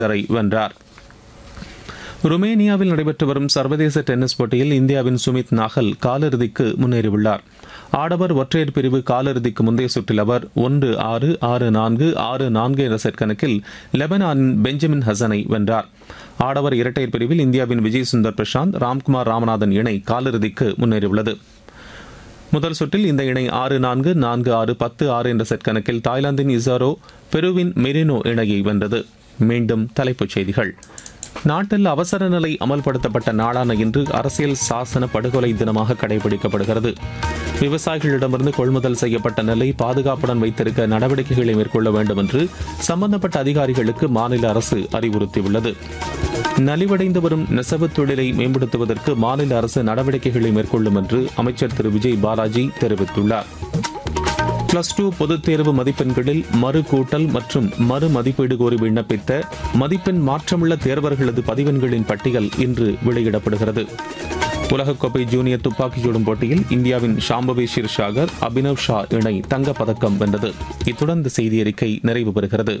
தொடரை வென்றார் ருமேனியாவில் நடைபெற்று வரும் சர்வதேச டென்னிஸ் போட்டியில் இந்தியாவின் சுமித் நாகல் காலிறுதிக்கு முன்னேறியுள்ளார் ஆடவர் ஒற்றையர் பிரிவு காலிறுதிக்கு முந்தைய சுற்றில் அவர் ஒன்று ஆறு ஆறு நான்கு ஆறு நான்கு என்ற செட் கணக்கில் லெபனானின் பெஞ்சமின் ஹசனை வென்றார் ஆடவர் இரட்டையர் பிரிவில் இந்தியாவின் விஜய் சுந்தர் பிரசாந்த் ராம்குமார் ராமநாதன் இணை காலிறுதிக்கு முன்னேறியுள்ளது முதல் சுற்றில் இந்த இணை ஆறு நான்கு நான்கு ஆறு பத்து ஆறு என்ற செட் கணக்கில் தாய்லாந்தின் இசாரோ பெருவின் மெரினோ இணையை வென்றது மீண்டும் தலைப்புச் செய்திகள் நாட்டில் அவசர நிலை அமல்படுத்தப்பட்ட நாளான இன்று அரசியல் சாசன படுகொலை தினமாக கடைபிடிக்கப்படுகிறது விவசாயிகளிடமிருந்து கொள்முதல் செய்யப்பட்ட நெல்லை பாதுகாப்புடன் வைத்திருக்க நடவடிக்கைகளை மேற்கொள்ள வேண்டும் என்று சம்பந்தப்பட்ட அதிகாரிகளுக்கு மாநில அரசு அறிவுறுத்தியுள்ளது நலிவடைந்து வரும் நெசவு தொழிலை மேம்படுத்துவதற்கு மாநில அரசு நடவடிக்கைகளை மேற்கொள்ளும் என்று அமைச்சர் திரு விஜய் பாலாஜி தெரிவித்துள்ளார் பிளஸ் டூ பொதுத் தேர்வு மதிப்பெண்களில் மறு கூட்டல் மற்றும் மறு மதிப்பீடு கோரி விண்ணப்பித்த மதிப்பெண் மாற்றமுள்ள தேர்வர்களது பதிவெண்களின் பட்டியல் இன்று வெளியிடப்படுகிறது உலகக்கோப்பை ஜூனியர் துப்பாக்கிச் சுடும் போட்டியில் இந்தியாவின் ஷாம்பவி ஷிர்ஷாகர் அபினவ் ஷா இணை தங்கப்பதக்கம் வென்றது இத்துடன் இந்த செய்தி அறிக்கை நிறைவு பெறுகிறது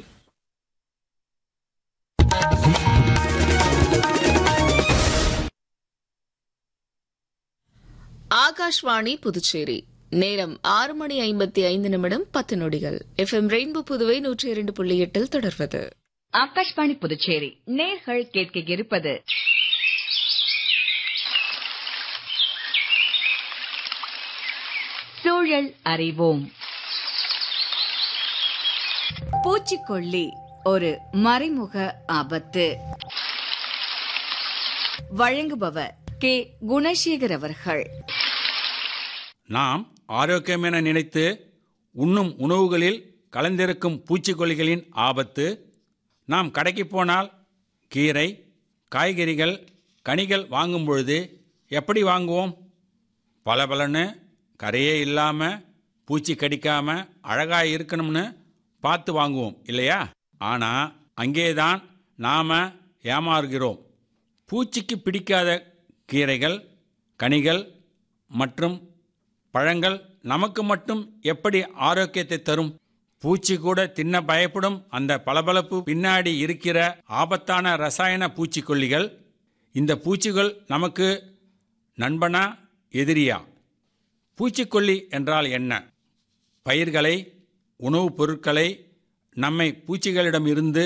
ஆகாஷ்வாணி புதுச்சேரி நேரம் ஆறு மணி ஐம்பத்தி ஐந்து நிமிடம் பத்து நொடிகள் எஃப் எம் ரெயின்போ புதுவை நூற்றி இரண்டு புள்ளி எட்டில் தொடர்வது ஆகாஷ்வாணி புதுச்சேரி நேர்கள் கேட்க இருப்பது சூழல் அறிவோம் பூச்சிக்கொல்லி ஒரு மறைமுக ஆபத்து வழங்குபவர் கே குணசேகர் அவர்கள் நாம் ஆரோக்கியம் என நினைத்து உண்ணும் உணவுகளில் கலந்திருக்கும் பூச்சிக்கொல்லிகளின் ஆபத்து நாம் கடைக்கு போனால் கீரை காய்கறிகள் கனிகள் வாங்கும் பொழுது எப்படி வாங்குவோம் பளபளன்னு கரையே இல்லாமல் பூச்சி கடிக்காமல் அழகாக இருக்கணும்னு பார்த்து வாங்குவோம் இல்லையா ஆனால் அங்கே தான் நாம் ஏமாறுகிறோம் பூச்சிக்கு பிடிக்காத கீரைகள் கனிகள் மற்றும் பழங்கள் நமக்கு மட்டும் எப்படி ஆரோக்கியத்தை தரும் பூச்சி கூட தின்ன பயப்படும் அந்த பளபளப்பு பின்னாடி இருக்கிற ஆபத்தான ரசாயன பூச்சிக்கொல்லிகள் இந்த பூச்சிகள் நமக்கு நண்பனா எதிரியா பூச்சிக்கொல்லி என்றால் என்ன பயிர்களை உணவுப் பொருட்களை நம்மை பூச்சிகளிடமிருந்து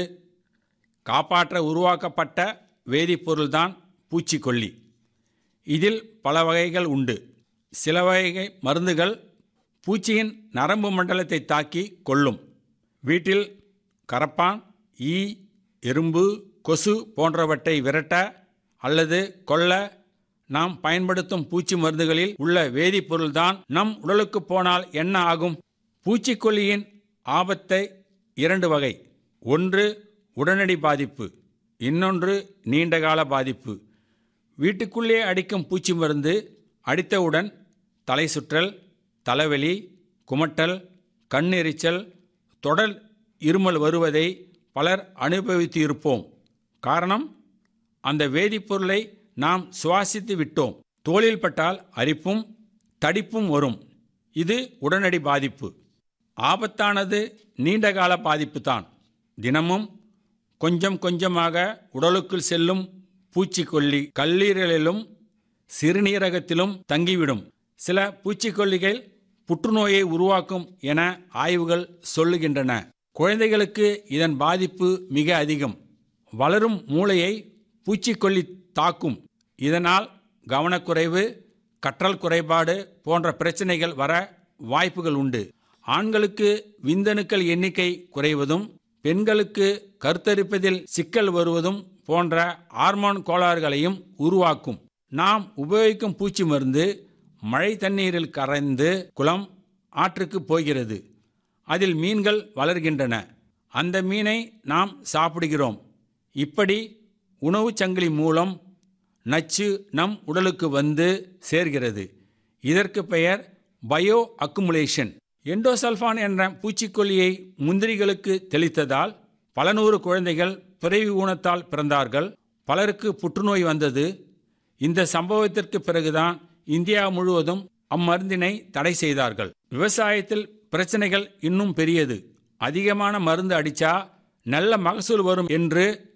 காப்பாற்ற உருவாக்கப்பட்ட வேதிப்பொருள்தான் பூச்சிக்கொல்லி இதில் பல வகைகள் உண்டு சில வகை மருந்துகள் பூச்சியின் நரம்பு மண்டலத்தை தாக்கி கொல்லும் வீட்டில் கரப்பான் ஈ எறும்பு கொசு போன்றவற்றை விரட்ட அல்லது கொல்ல நாம் பயன்படுத்தும் பூச்சி மருந்துகளில் உள்ள வேதிப்பொருள்தான் நம் உடலுக்கு போனால் என்ன ஆகும் பூச்சிக்கொல்லியின் ஆபத்தை இரண்டு வகை ஒன்று உடனடி பாதிப்பு இன்னொன்று நீண்டகால பாதிப்பு வீட்டுக்குள்ளே அடிக்கும் பூச்சி மருந்து அடித்தவுடன் தலை சுற்றல் தலைவலி குமட்டல் கண்ணெரிச்சல் தொடர் இருமல் வருவதை பலர் அனுபவித்து இருப்போம் காரணம் அந்த வேதிப்பொருளை நாம் சுவாசித்து விட்டோம் தோளில் பட்டால் அரிப்பும் தடிப்பும் வரும் இது உடனடி பாதிப்பு ஆபத்தானது நீண்டகால பாதிப்பு தான் தினமும் கொஞ்சம் கொஞ்சமாக உடலுக்குள் செல்லும் பூச்சிக்கொல்லி கல்லீரலிலும் சிறுநீரகத்திலும் தங்கிவிடும் சில பூச்சிக்கொல்லிகள் புற்றுநோயை உருவாக்கும் என ஆய்வுகள் சொல்லுகின்றன குழந்தைகளுக்கு இதன் பாதிப்பு மிக அதிகம் வளரும் மூளையை பூச்சிக்கொல்லி தாக்கும் இதனால் கவனக்குறைவு கற்றல் குறைபாடு போன்ற பிரச்சனைகள் வர வாய்ப்புகள் உண்டு ஆண்களுக்கு விந்தணுக்கள் எண்ணிக்கை குறைவதும் பெண்களுக்கு கருத்தரிப்பதில் சிக்கல் வருவதும் போன்ற ஹார்மோன் கோளாறுகளையும் உருவாக்கும் நாம் உபயோகிக்கும் பூச்சி மருந்து மழை தண்ணீரில் கரைந்து குளம் ஆற்றுக்கு போகிறது அதில் மீன்கள் வளர்கின்றன அந்த மீனை நாம் சாப்பிடுகிறோம் இப்படி உணவுச் சங்கிலி மூலம் நச்சு நம் உடலுக்கு வந்து சேர்கிறது இதற்கு பெயர் பயோ அக்குமுலேஷன் எண்டோசல்ஃபான் என்ற பூச்சிக்கொல்லியை முந்திரிகளுக்கு தெளித்ததால் பல நூறு குழந்தைகள் பிறவி ஊனத்தால் பிறந்தார்கள் பலருக்கு புற்றுநோய் வந்தது இந்த சம்பவத்திற்கு பிறகுதான் இந்தியா முழுவதும் அம்மருந்தினை தடை செய்தார்கள் விவசாயத்தில் பிரச்சனைகள் இன்னும் பெரியது அதிகமான மருந்து அடிச்சா நல்ல மகசூல் வரும் என்று